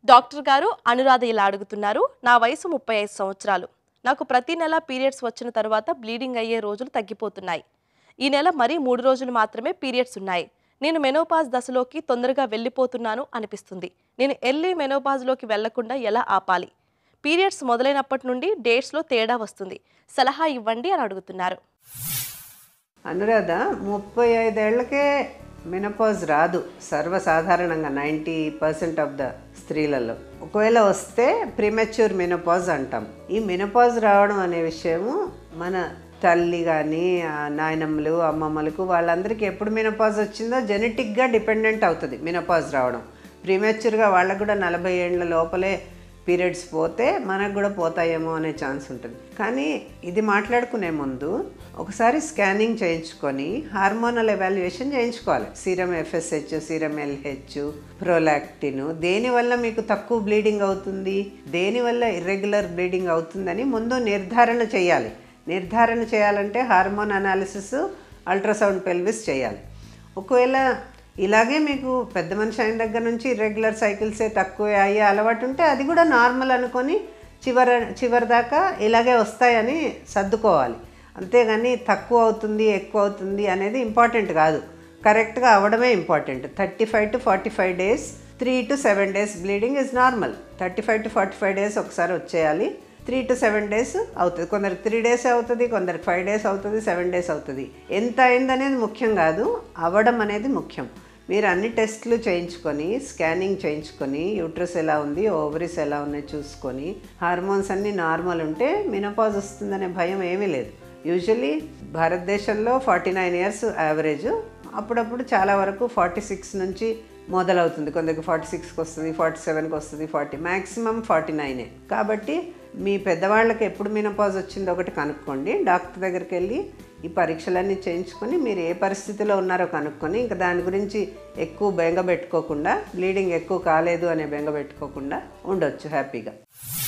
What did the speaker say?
doctor గారు అనురాధ ఇలా అడుగుతున్నారు నా వయసు ముప్పై ఐదు సంవత్సరాలు నాకు ప్రతి నెల పీరియడ్స్ వచ్చిన తర్వాత బ్లీడింగ్ అయ్యే రోజులు తగ్గిపోతున్నాయి ఈ నెల మరీ మూడు రోజులు మాత్రమే పీరియడ్స్ ఉన్నాయి నేను మెనోపాజ్ దశలోకి తొందరగా వెళ్ళిపోతున్నాను అనిపిస్తుంది నేను ఎల్లి మెనోపాజ్లోకి వెళ్లకుండా ఎలా ఆపాలి పీరియడ్స్ మొదలైనప్పటి నుండి డేట్స్లో తేడా వస్తుంది సలహా ఇవ్వండి అని అడుగుతున్నారు అనురాధ ముప్పై ఐదేళ్లకే మినపాజ్ రాదు సర్వసాధారణంగా నైంటీ పర్సెంట్ ఆఫ్ ద స్త్రీలలో ఒకవేళ వస్తే ప్రిమెచ్యూర్ మినపాజ్ అంటాం ఈ మినపాజ్ రావడం అనే విషయము మన తల్లి కానీ నాయనమ్మలు అమ్మమ్మలకు వాళ్ళందరికీ ఎప్పుడు మినపాజ్ వచ్చిందో జెనెటిక్గా డిపెండెంట్ అవుతుంది మినపాజ్ రావడం ప్రీమెచ్యూర్గా వాళ్ళకు కూడా నలభై ఏళ్ళ లోపలే పీరియడ్స్ పోతే మనకు కూడా పోతాయేమో అనే ఛాన్స్ ఉంటుంది కానీ ఇది మాట్లాడుకునే ముందు ఒకసారి స్కానింగ్ చేయించుకొని హార్మోనల్ ఎవాల్యుయేషన్ చేయించుకోవాలి serum FSH serum LH prolactin దేనివల్ల మీకు తక్కువ బ్లీడింగ్ అవుతుంది దేనివల్ల ఇర్రెగ్యులర్ బ్లీడింగ్ అవుతుందని ముందు నిర్ధారణ చేయాలి నిర్ధారణ చేయాలంటే హార్మోన్ అనాలిసిస్ అల్ట్రాసౌండ్ పెల్విస్ చేయాలి ఒకవేళ ఇలాగే మీకు పెద్ద మనిషి అయిన దగ్గర నుంచి ఇర్రెగ్యులర్ సైకిల్సే తక్కువ అయ్యే అలవాటు ఉంటే అది కూడా నార్మల్ అనుకొని చివర చివరి దాకా ఇలాగే వస్తాయని సర్దుకోవాలి అంతేగాని తక్కువ అవుతుంది ఎక్కువ అవుతుంది అనేది ఇంపార్టెంట్ కాదు కరెక్ట్గా అవ్వడమే important thirty five to forty five days three to seven days bleeding is normal thirty five to forty five days ఒకసారి వచ్చేయాలి త్రీ టు సెవెన్ డేస్ అవుతుంది కొందరికి త్రీ డేస్ అవుతుంది కొందరికి ఫైవ్ డేస్ అవుతుంది సెవెన్ డేస్ అవుతుంది ఎంత అయింది అనేది ముఖ్యం కాదు అవ్వడం అనేది ముఖ్యం మీరు అన్ని టెస్ట్లు చేయించుకొని స్కానింగ్ చేయించుకొని యూట్రస్ ఎలా ఉంది ఓవరీస్ ఎలా ఉన్నాయి చూసుకొని హార్మోన్స్ అన్నీ నార్మల్ ఉంటే మినపాజ్ వస్తుందనే భయం ఏమీ లేదు యూజువలీ భారతదేశంలో ఫార్టీ నైన్ ఇయర్స్ యావరేజ్ అప్పుడప్పుడు చాలా వరకు ఫార్టీ సిక్స్ నుంచి మొదలవుతుంది కొందరికి ఫార్టీ సిక్స్కి వస్తుంది ఫార్టీ సెవెన్కి వస్తుంది ఫార్టీ మ్యాక్సిమం ఫార్టీ నైనే కాబట్టి మీ పెద్దవాళ్ళకి ఎప్పుడు మినపాజ్ వచ్చిందో ఒకటి కనుక్కోండి డాక్టర్ దగ్గరికి వెళ్ళి ఈ పరీక్షలన్నీ చేయించుకొని మీరు ఏ పరిస్థితిలో ఉన్నారో కనుక్కొని ఇంకా దాని గురించి ఎక్కువ బెంగ పెట్టుకోకుండా బ్లీడింగ్ ఎక్కువ కాలేదు అనే బెంగ పెట్టుకోకుండా ఉండొచ్చు హ్యాపీగా